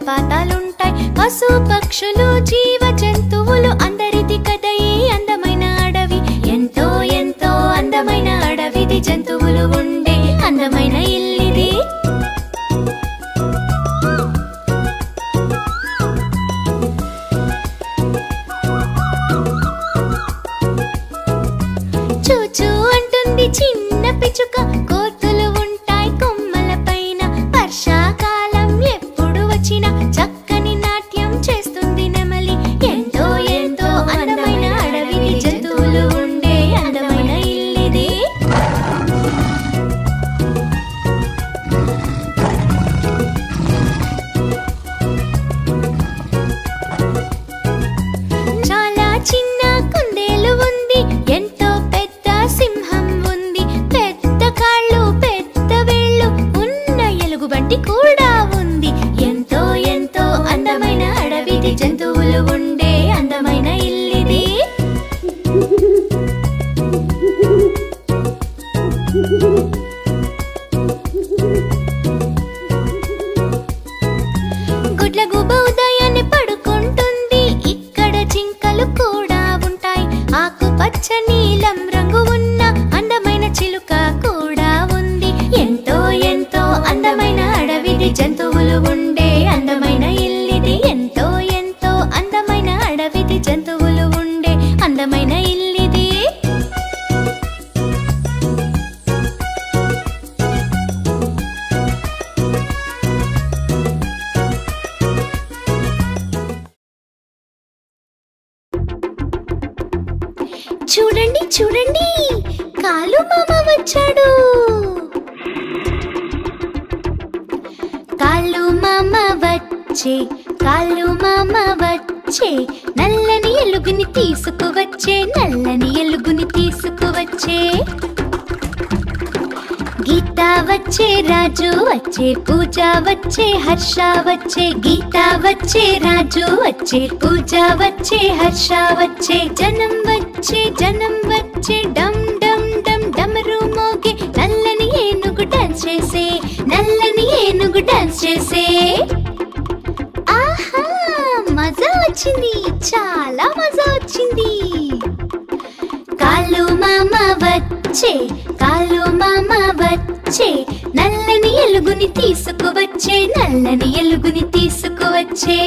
జలపాతాలుంటాయి పశు పక్షులు జీవ జంతువులు అందరిది కదా ఈ అందమైన అడవి ఎంతో ఎంతో అందమైన అడవిది జంతువులు ఉండే అందమైన ఇల్లిది చూచూ అంటుంది చిన్న పిచ్చుక కోతులు ఉంటాయి కొమ్మల పైన వర్షాకాలం ఎప్పుడు వచ్చినా చక్కని నాట్యం చేస్తుంది నెమలి ఎంతో ఎంతో అందమైన అడవిది జంతువులు ఉండే అందమైన ఇల్లిది చాలా చిన్న కుందేలు ఉంది ఎంతో పెద్ద సింహం ఉంది పెద్ద కాళ్ళు పెద్ద వేళ్ళు ఉన్న ఎలుగుబంటి కూడా ఉంది ఎంతో ఎంతో అందమైన అడవిది జంతువులు ఉండే అందమైన ఇల్లిది గుడ్లగూబ ఉదయాన్నే పడుకుంటుంది ఇక్కడ జింకలు కూడా ఉంటాయి ఆకుపచ్చ నీలం రంగు ఉన్న అందమైన చిలుక కూడా ఉంది ఎంతో ఎంతో అందమైన అడవిది జంతువులు ఉండే అందమైన ఇల్లిది ఎంతో ఎంతో అందమైన అడవిది జంతువులు ఉండే అందమైన ఇల్లిది చూడండి చూడండి కాలు మామ వచ్చాడు కాళ్ళు మామ వచ్చే కాళ్ళు మామ వచ్చే నల్లని ఎలుగుని తీసుకువచ్చే నల్లని ఎలుగుని తీసుకువచ్చే గీత వచ్చే రాజు వచ్చే పూజ వచ్చే హర్ష వచ్చే గీత వచ్చే రాజు వచ్చే పూజ వచ్చే హర్ష వచ్చే జనం వచ్చే జనం వచ్చే డమ్ డమ్ డమ్ డమరు మోగే నల్లని ఏనుగు డాన్స్ చేసే నల్లని ఏనుగు డాన్స్ చేసే ఆహా మజా వచ్చింది చాలా మజా వచ్చింది కాలు మామ వచ్చే కాలు మామ వచ్చే నల్లని ఎలుగుని తీసుకువచ్చే నల్లని ఎలుగుని తీసుకువచ్చే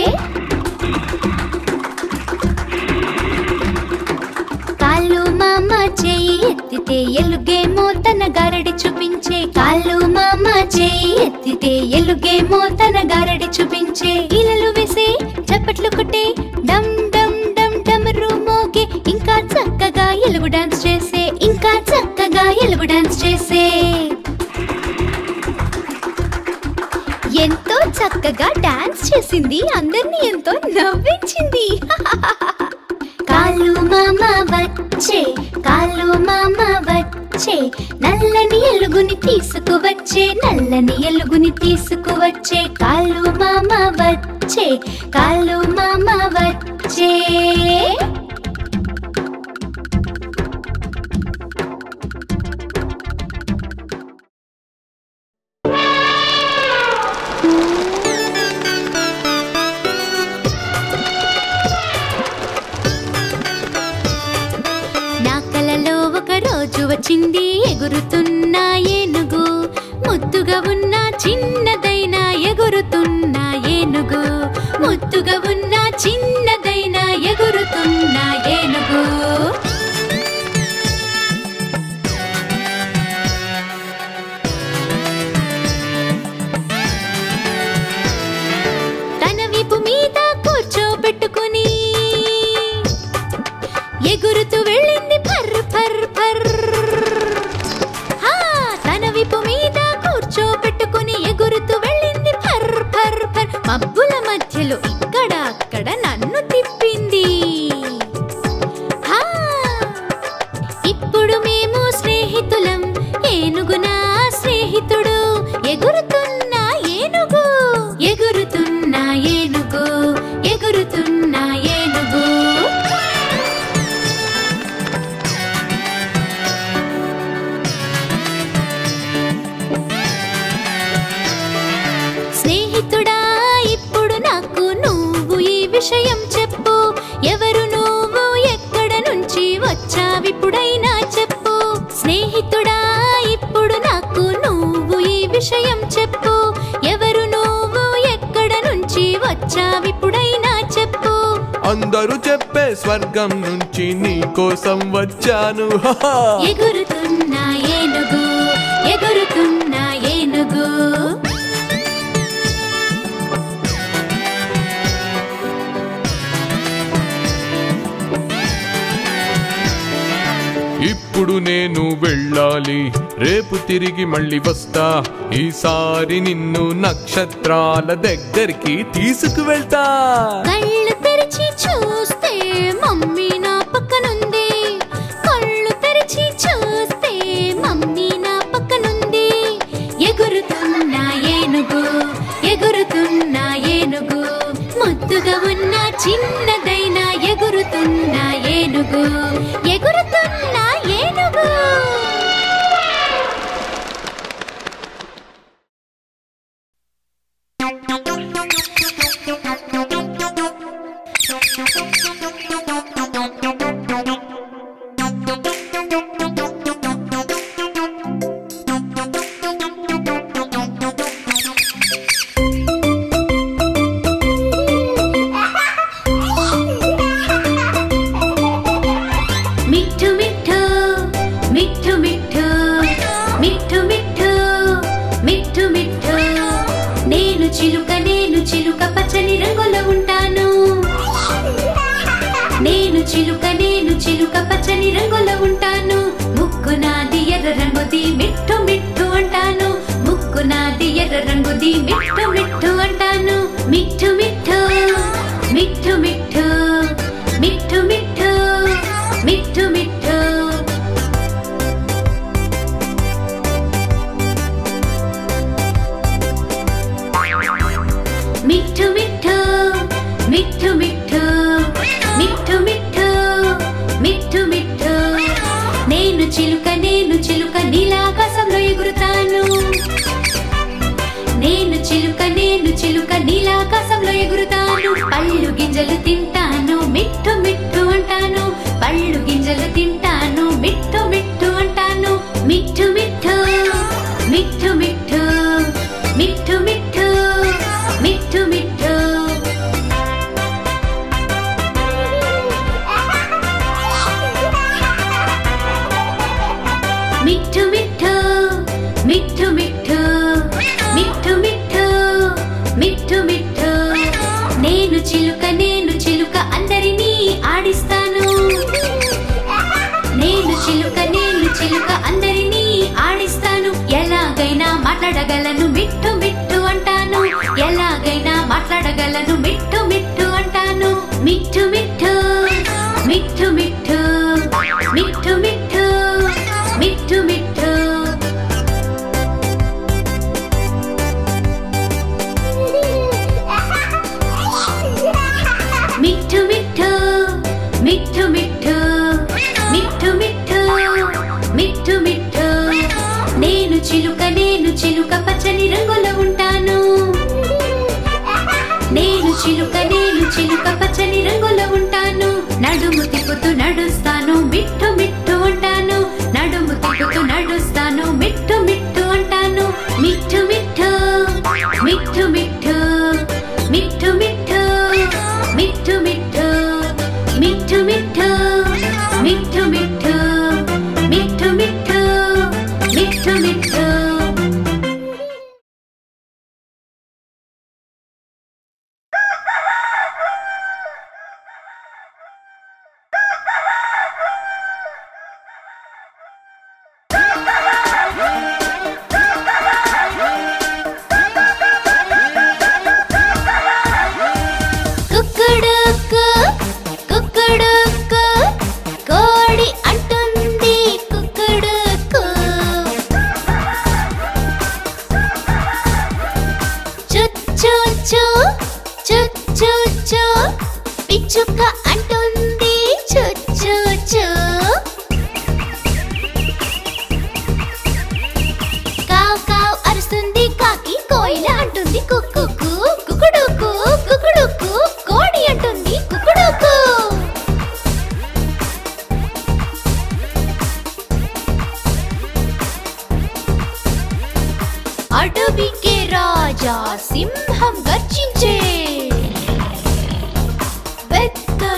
కాళ్ళు మామ చేయి ఎత్తితే ఎలుగేమో తన గారడి చూపించే కాళ్ళు మామ చేయి ఎత్తితే ఎలుగేమో తన గారడి చూపించే ఇలలు వేసే చప్పట్లు కొట్టే డమ్ డమ్ డమ్ డమరు మోగే ఇంకా చక్కగా ఎలుగు డాన్స్ చేసే ఇంకా చక్కగా ఎలుగు డాన్స్ చేసే ఎంతో చక్కగా డాన్స్ చేసింది అందరినీ ఎంతో నవ్వించింది కాళ్ళు మామ వచ్చే కాళ్ళు మామ వచ్చే నల్లని ఎలుగుని తీసుకువచ్చే నల్లని ఎలుగుని తీసుకువచ్చే కాళ్ళు మామ వచ్చే కాళ్ళు మామ వచ్చే నా కలలో ఒక రోజు వచ్చింది ఎగురుతున్న ఏనుగు ముద్దుగా ఉన్న చిన్నదైన ఎగురుతున్న ఏనుగు ముద్దుగా ఉన్న చిన్నదైన ఎగురుతున్న ఏనుగు తన వీపు మీద కూర్చోబెట్టుకుని ఎగురుతూ వెళ్ళింది ఫర్ ఫర్ ఫర్ హా, తన విపు మీద కూర్చోబెట్టుకుని ఎగురుతూ వెళ్ళింది ఫర్ ఫర్ ఫర్ మబ్బుల మధ్యలో ఇక్కడ అక్కడ నన్ను తిప్పింది హా, ఇప్పుడు మేము స్నేహితులం ఏనుగు నా స్నేహితుడు ఎగురుతున్న ఏనుగు ఎగురుతున్న ఏనుగు ఎగురుతున్న ఏనుగు స్నేహితుడా ఇప్పుడు నా అందరూ చెప్పే స్వర్గం నుంచి నీ కోసం వచ్చాను హహా. ఎగురుతున్న ఏనుగు ఎగురుతున్న ఏనుగు ఇప్పుడు నేను వెళ్ళాలి రేపు తిరిగి మళ్ళీ వస్తా ఈసారి నిన్ను నక్షత్రాల దగ్గరికి తీసుకువెళ్తా కళ్ళు తెరిచి చూస్తే మమ్మీ నా పక్కనుంది కళ్ళు తెరిచి చూస్తే మమ్మీ నా పక్కనుంది ఎగురుతున్న ఏనుగు ఎగురుతున్న ఏనుగు ముద్దుగా ఉన్న చిన్నదైన ఎగురుతున్న ఏనుగు ఎగురుతున్న ఏనుగు మిఠు మిఠు మిఠు మిఠు మిఠు మిఠు మిఠు మిఠు నేను చిలుక నేను చిలుక పచ్చని రంగులో ఉంటాను నేను చిలుక నేను చిలుక పచ్చని రంగులో ఉంటాను ముక్కు నాది ఎర్ర రంగుది మిట్టు మిట్టు అంటాను ముక్కు నాది ఎర్ర రంగుది మిట్టు మిట్టు అంటాను మిట్టు మిట్టు మిట్టు మిట్టు మిట్టు మిట్టు మిట్టు మిట్టు మిట్టు మిట్టు మిట్టు మిట్టు మిట్టు మిట్టు మిట్టు మిట్టు నేను చిలుక నేను చిలుక నీలాకాశంలో ఎగురుతాను నేను చిలుక నేను చిలుక నీలాకాశంలో ఎగురుతాను పళ్ళు గింజలు తింటాను మిట్టు మిట్టు అంటాను పళ్ళు గింజలు తింటాను మిట్టు మిట్టు అంటాను మిట్టు మిట్టు మిట్టు మిట్టు మిట్టు మిట్టు మిట్టు మిట్టు మిట్టు మిట్టు మిట్టు మిట్టు మిట్టు మిట్టు మిట్టు మిట్టు నేను చిలుక నేను చిలుక అందరినీ ఆడిస్తాను నేను చిలుక నేను చిలుక అందరినీ ఆడిస్తాను ఎలాగైనా మాట్లాడగలను మిట్టు మిట్టు అంటాను ఎలాగైనా మాట్లాడగలను మిట్టు మిట్టు అంటాను మిట్టు మిట్టు మిట్టు మిట్టు మిట్టు మిట్టు మిట్టు మిట్టు మిట్టు మిట్టు మిట్టు మిట్టు మిట్టు మిట్టు మిట్టు మిట్టు నేను చిలుక నేను చిలుక పచ్చని రంగులో ఉంటాను నేను చిలుక నేను చిలుక పచ్చని రంగులో ఉంటాను నడుము తిప్పుతూ నడుస్తాను మిట్టు మిట్టు అంటాను నడుము తిప్పుతూ నడుస్తాను మిట్టు మిట్టు అంటాను మిట్టు మిట్టు మిట్టు మిట్టు మిట్టు మిట్టు మిట్టు మిట్టు మిట్టు మిట్టు మిట్టు మిట్టు మిట్టు మిట్టు మిట్టు మిట్టు కుక్కుడుకు కుక్కుడుకు కోడి అంటుంది కుక్కుడుకు చుచ్చు చుచ్చు పిచ్చుక అంటుంది చుచ్చు కావ్ కావ్ అరుస్తుంది కాకి కోయిల అంటుంది కుక్కు కుకుడుకు కుకుడుకు కోడి అంటుంది కుకుడుకు అడవికే రాజా సింహం గర్జించే పెద్ద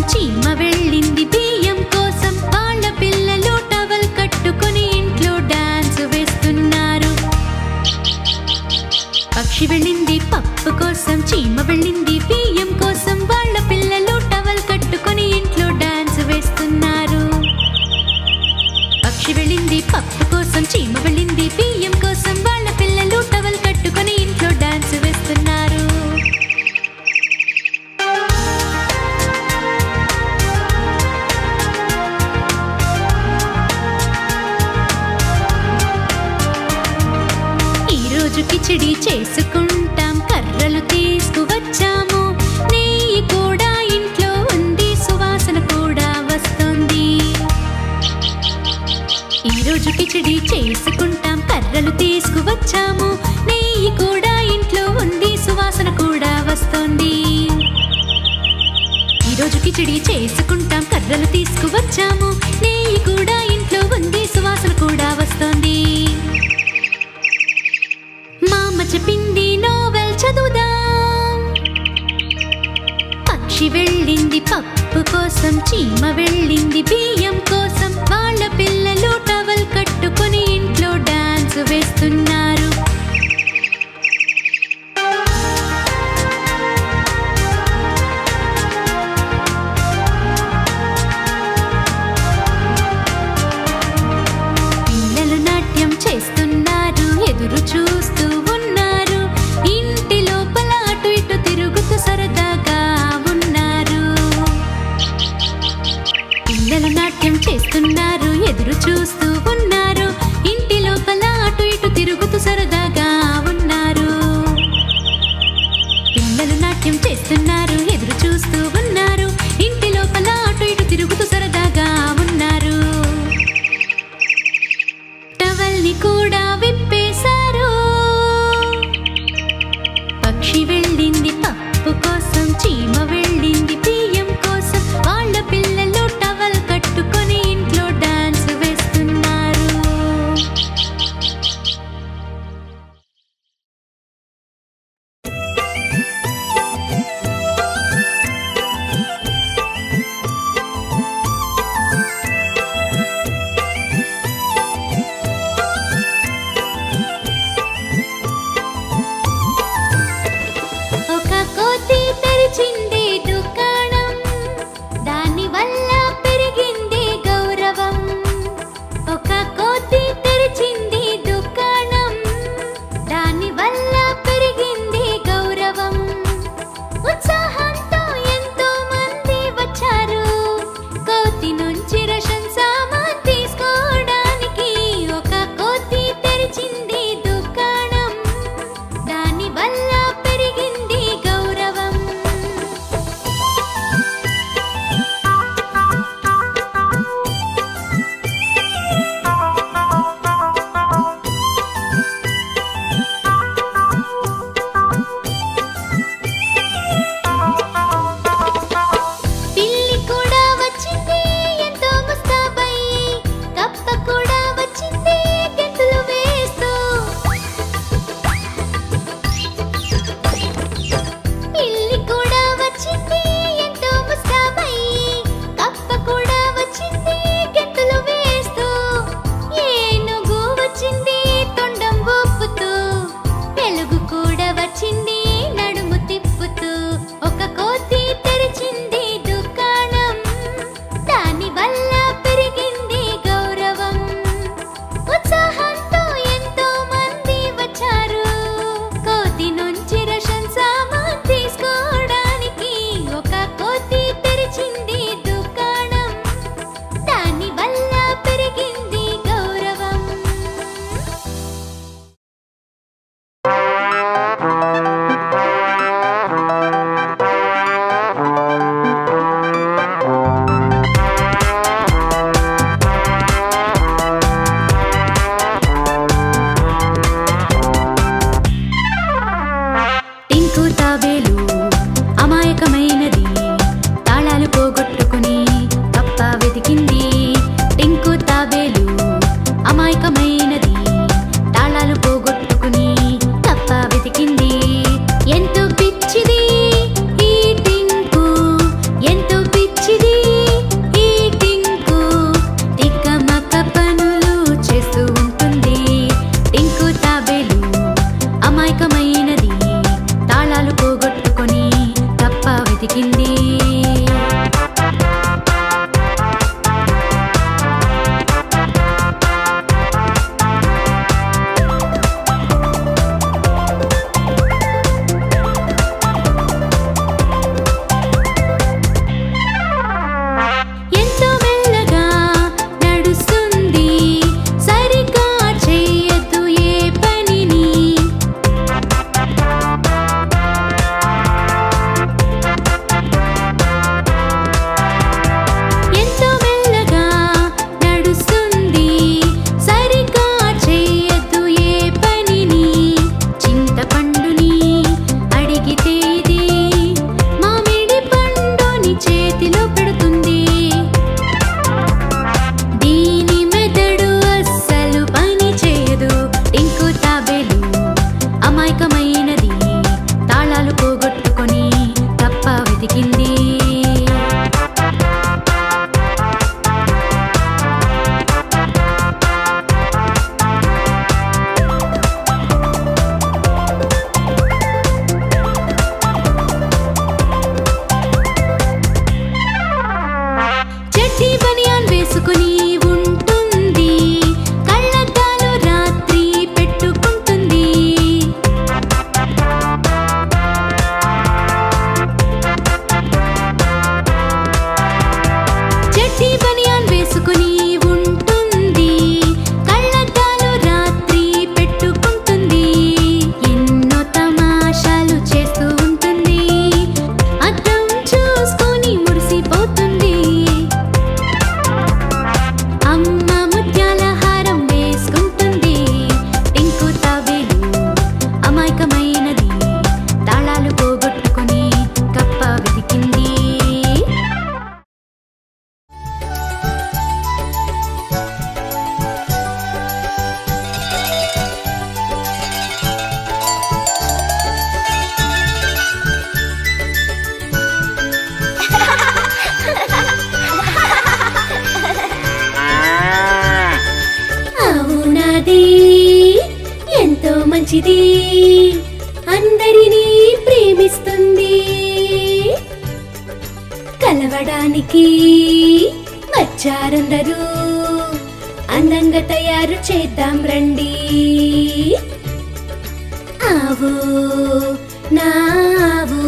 చీమ వెళ్ళింది బియ్యం కోసం వాళ్ళ పిల్లలు టవల్ కట్టుకొని ఇంట్లో డాన్స్ వేస్తున్నారు పక్షి వెళ్ళింది పప్పు కోసం చీమ వెళ్ళింది బియ్యం కోసం వాళ్ళ పిల్లలు టవల్ కట్టుకొని ఇంట్లో డాన్స్ వేస్తున్నారు పక్షి వెళ్ళింది పప్పు కోసం చీమ వెళ్ళింది బియ్యం కోసం వాళ్ళ పిల్లలు టవల్ కట్టుకొని ఇంట్లో డాన్స్ వేస్తున్నారు ఈ రోజు కిచిడి చేసుకుంటాం కర్రలు తీసుకువచ్చాము నెయ్యి కూడా ఇంట్లో ఉంది సువాసన కూడా వస్తుంది ఈ రోజు కిచిడి చేసుకుంటాం కర్రలు తీసుకువచ్చాము నెయ్యి కూడా ఇంట్లో ఉంది సువాసన కూడా వస్తుంది ఈ రోజు కిచిడి చేసుకుంటాం కర్రలు తీసుకువచ్చాము నెయ్యి కూడా ఇంట్లో ఉంది సువాసన కూడా వస్తుంది మా అమ్మ చెప్పింది నోవెల్ చదువుదాం పక్షి వెళ్ళింది పప్పు కోసం చీమ వెళ్ళింది బియ్యం కోసం వాళ్ళ పిల్లలు టవల్ కట్టుకొని ఇంట్లో డాన్స్ వేస్తున్నారు పిల్లలు నాట్యం చేస్తున్నారు ఎదురు చూస్తూ ఉన్నారు ఇంటి లోపల అటు ఇటు తిరుగుతూ సరదాగా ఉన్నారు పిల్లలు నాట్యం చేస్తున్నారు ఎదురు చూస్తూ ఉన్నారు ఇంటి లోపల అటు ఇటు తిరుగుతూ సరదాగా ఉన్నారు పిల్లలు నాట్యం చేస్తున్నారు ఎదురు చూస్తూ ఉన్నారు ఇంటి లోపల అటు ఇటు తిరుగుతూ సరదాగా ఉన్నారు టవల్ని కూడా విప్పేశారు పక్షి వెళ్ళింది పప్పు కోసం చీమ వెళ్ళింది బియ్యం కోసం వాళ్ళ పిల్లలు టవల్ కట్టుకొని ఇంట్లో డాన్స్ వేస్తున్నారు ఒక కోతి తెరిచింది దుకాణం దాని వల్ల పెరిగింది గౌరవం ఒక కోతి తెరిచింది దుకాణం దాని వల్ల పెరిగింది గౌరవం ఉత్సాహంతో ఎంతో మంది వచ్చారు కోతి నుంచి రషన్ సామాన్ తీసుకోవడానికి ఒక కోతి తెరిచింది దుకాణం దాని వల్ల పెరిగింది గౌరవం వెతికింది ఎంతో మెల్లగా నడుస్తుంది సరిగా చెయ్యదు ఏ పనిని ఎంతో మెల్లగా నడుస్తుంది సరిగా చెయ్యదు ఏ పనిని చింతపండుని అడిగితే ఇది మామిడి పండుని చేతిలో పెడుతుంది దీని మెదడు అస్సలు పని చేయదు టింకు తాబేలు అమాయకమైనది తాళాలు పోగొట్టుకొని తప్ప వెతికింది చెట్టి బనియాన్ వేసుకుని ఉంటుంది కళ్ళద్దాలు రాత్రి పెట్టుకుంటుంది చెట్టి బనియాన్ వేసుకుని ఉంటుంది కళ్ళద్దాలు రాత్రి పెట్టుకుంటుంది ఎన్నో తమాషాలు చేస్తూ ఉంటుంది అద్దం చూసుకొని మురిసిపోతుంది అమ్మ ముత్యాల హారం వేసుకుంటుంది టింకు తాబేలు అమాయకమైనది తాళాలు పోగొట్టుకొని కప్ప వెతికింది అవునది ఎంతో మంచిది అందరినీ ప్రేమిస్తుంది కలవడానికి వచ్చారందరూ అందంగా తయారు చేద్దాం రండి ఆవు నావు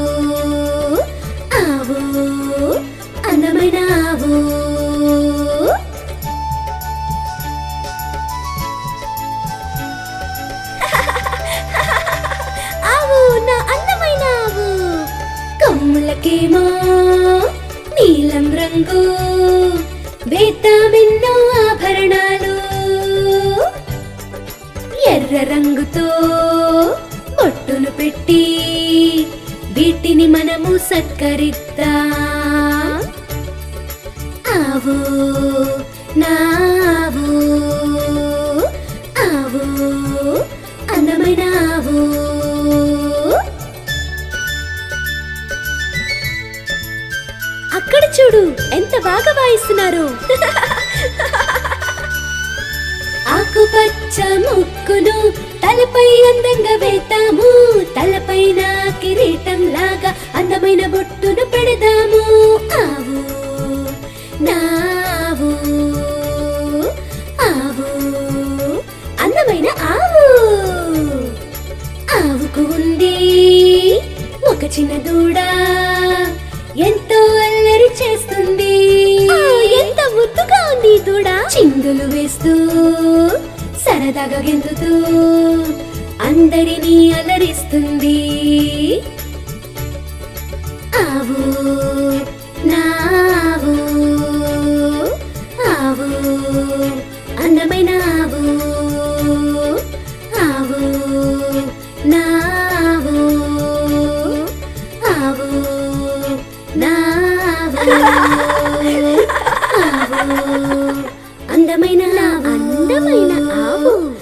ఆవు అందమైన ఆవు ఆవు నా అందమైన ఆవు కొమ్ములకేమో నీలం రంగు వేద్దామెన్నో ఆభరణాలు ఎర్ర రంగుతో బొట్టును పెట్టి వీటిని మనము సత్కరిద్దాం ఆవు నావు ఆవు అందమైన ఆవు అక్కడ చూడు ఎంత బాగా వాయిస్తున్నారు ఆకుపచ్చ ముక్కును తలపై అందంగా వేతాము తలపైన కిరీటం లాగా అందమైన బొట్టును పెడదాము ఆవు నావు ఆవు అందమైన ఆవు ఆవుకు ఉంది ఒక చిన్న దూడ ఎంతో అల్లరి చేస్తుంది ఎంత ముద్దుగా ఉంది ఈ దూడ చిందులు వేస్తూ సరదాగా గెంతుతూ అందరినీ అలరిస్తుంది ఆవు నావు ఆవు అందమైన ఆవు ఆవు నావు ఆవు నావు ఆవు అందమైన అందమైన ఆవు